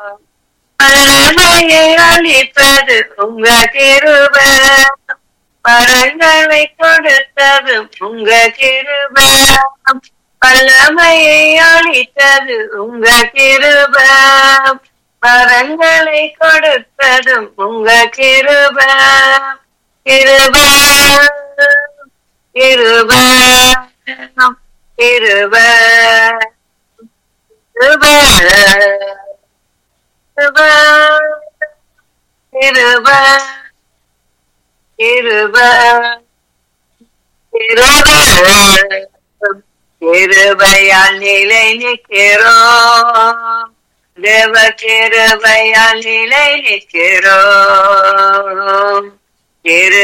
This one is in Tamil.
பழமையை அளிப்பது உங்க கிருப பரங்களை கொடுத்தது உங்க கிருப பழமையை அளித்தது உங்க கிருப பரங்களை கொடுத்ததும் உங்க கிருப கிருப கிருப கிருப கிருப கிருப கிருப கிருப கிருபையால் நிலை நிற்கிறோம் தேவ கிருபையால் நிலை நிற்கிறோம் கிரு